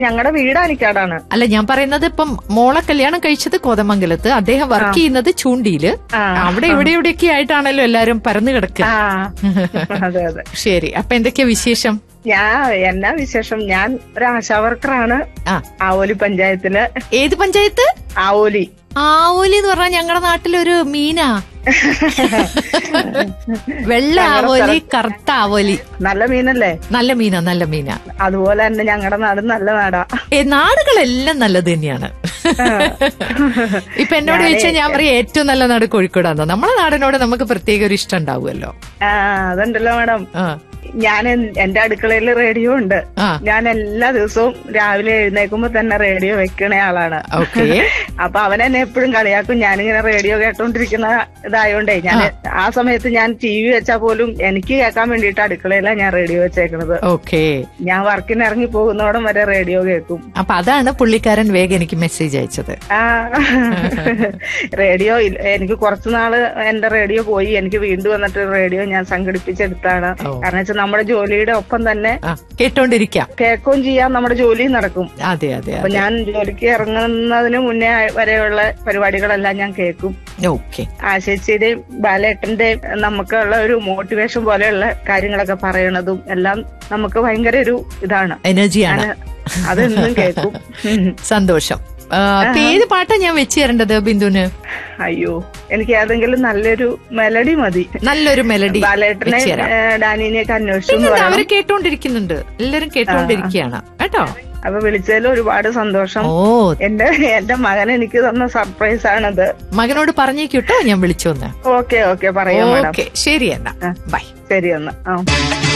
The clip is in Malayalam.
ഞങ്ങളുടെ വീട് അനിക്കാടാണ് അല്ല ഞാൻ പറയുന്നത് ഇപ്പം മോളെ കല്യാണം കഴിച്ചത് കോതമംഗലത്ത് അദ്ദേഹം വർക്ക് ചെയ്യുന്നത് ചൂണ്ടിയില് ആ. അവിടെ ഇവിടെ ഇവിടെയൊക്കെ ആയിട്ടാണല്ലോ എല്ലാരും പരന്നു കിടക്കുക ആ അതെ അതെ ശരി അപ്പൊ എന്തൊക്കെയാ വിശേഷം ഞാൻ എന്നാ വിശേഷം ഞാൻ ഒരു ആശാ വർക്കറാണ് ആ ആവോലി പഞ്ചായത്തില് ഏത് പഞ്ചായത്ത് ആവോലി ആവോലി എന്ന് പറഞ്ഞാൽ ഞങ്ങളുടെ നാട്ടിലൊരു മീനാ വെള്ള ആവോലി കറുത്ത ആവോലി നല്ല മീനല്ലേ നല്ല മീനാ നല്ല മീനാ അതുപോലെ തന്നെ ഞങ്ങളുടെ നാട് നല്ല നാടാ ഏ നാടുകളെല്ലാം നല്ലത് തന്നെയാണ് ഇപ്പൊ എന്നോട് ചോദിച്ചാൽ ഞാൻ പറയും ഏറ്റവും നല്ല നാട് കോഴിക്കോടാന്ന് നമ്മളെ നാടിനോട് നമുക്ക് പ്രത്യേക ഒരു ഇഷ്ടം ഉണ്ടാവുമല്ലോ ആ അതുണ്ടല്ലോ മാഡം ആ ഞാൻ എൻ- എന്റെ അടുക്കളയിൽ റേഡിയോ ഉണ്ട് ആ ഞാൻ എല്ലാ ദിവസവും രാവിലെ എഴുന്നേക്കുമ്പോ തന്നെ റേഡിയോ വെക്കണ ആളാണ് ഓക്കെ അപ്പൊ അവൻ എന്നെ എപ്പോഴും കളിയാക്കും ഞാനിങ്ങനെ റേഡിയോ കേട്ടോണ്ടിരിക്കുന്ന ഇതായോണ്ടേ ഞാൻ ആ സമയത്ത് ഞാൻ ടി വി വെച്ചാൽ പോലും എനിക്ക് കേൾക്കാൻ വേണ്ടിയിട്ട് അടുക്കളയിലാണ് ഞാൻ റേഡിയോ വെച്ചേക്കണത് ഓക്കെ ഞാൻ വർക്കിന് ഇറങ്ങി പോകുന്നോടം വരെ റേഡിയോ കേൾക്കും അപ്പൊ അതാണ് പുള്ളിക്കാരൻ വേഗം എനിക്ക് മെസ്സേജ് അയച്ചത് ആ റേഡിയോ ഇല്ല- എനിക്ക് കുറച്ചുനാള് എന്റെ റേഡിയോ പോയി എനിക്ക് വീണ്ടും വന്നിട്ട് റേഡിയോ ഞാൻ സംഘടിപ്പിച്ചെടുത്താണ് ഓ. കാരണം വെച്ചാൽ നമ്മുടെ ജോലിയുടെ ഒപ്പം തന്നെ ആ കേട്ടോണ്ടിരിക്കാം കേൾക്കുകയും ചെയ്യാം നമ്മുടെ ജോലിയും നടക്കും അതെ അതെ അപ്പൊ അതെ ഞാൻ ജോലിക്ക് ഇറങ്ങുന്നതിന് മുന്നേ വരെയുള്ള പരിപാടികളെല്ലാം ഞാൻ കേൾക്കും ഓക്കെ ആശേച്ചിയുടെയും ബാലേട്ടന്റെയും നമുക്കുള്ള ഒരു മോട്ടിവേഷൻ പോലെയുള്ള കാര്യങ്ങളൊക്കെ പറയണതും എല്ലാം നമുക്ക് ഭയങ്കര ഒരു ഇതാണ് എനർജിയാണ് ഞാൻ അതെന്നും കേൾക്കും ഉം. സന്തോഷം ആ, അപ്പൊ ഏത് പാട്ടാ ഞാൻ വെച്ച് തരേണ്ടത് ബിന്ദുന് അയ്യോ എനിക്ക് ഏതെങ്കിലും നല്ലൊരു മെലഡി മതി നല്ലൊരു മെലഡി ബാലേട്ടനെ വെച്ച് തരാം ഏ, ഡാനിനെയൊക്കെ അന്വേഷിച്ചു എന്ന് പിന്നെന്താ, പറയണം അവര് കേട്ടോണ്ടിരിക്കുന്നുണ്ട് എല്ലാരും കേട്ടോണ്ടിരിക്കുകയാണ് കേട്ടോ അപ്പൊ വിളിച്ചതിൽ ഒരുപാട് സന്തോഷം ഓ എന്റെ എന്റെ മകൻ എനിക്ക് തന്ന സർപ്രൈസ് ആണത് മകനോട് പറഞ്ഞേക്കൂട്ടോ ഞാൻ വിളിച്ചോന്ന് ഓക്കെ ഓക്കെ പറയാം മാഡം ഓക്കെ ശരി എന്നാ ബൈ ശരി എന്നാ ആ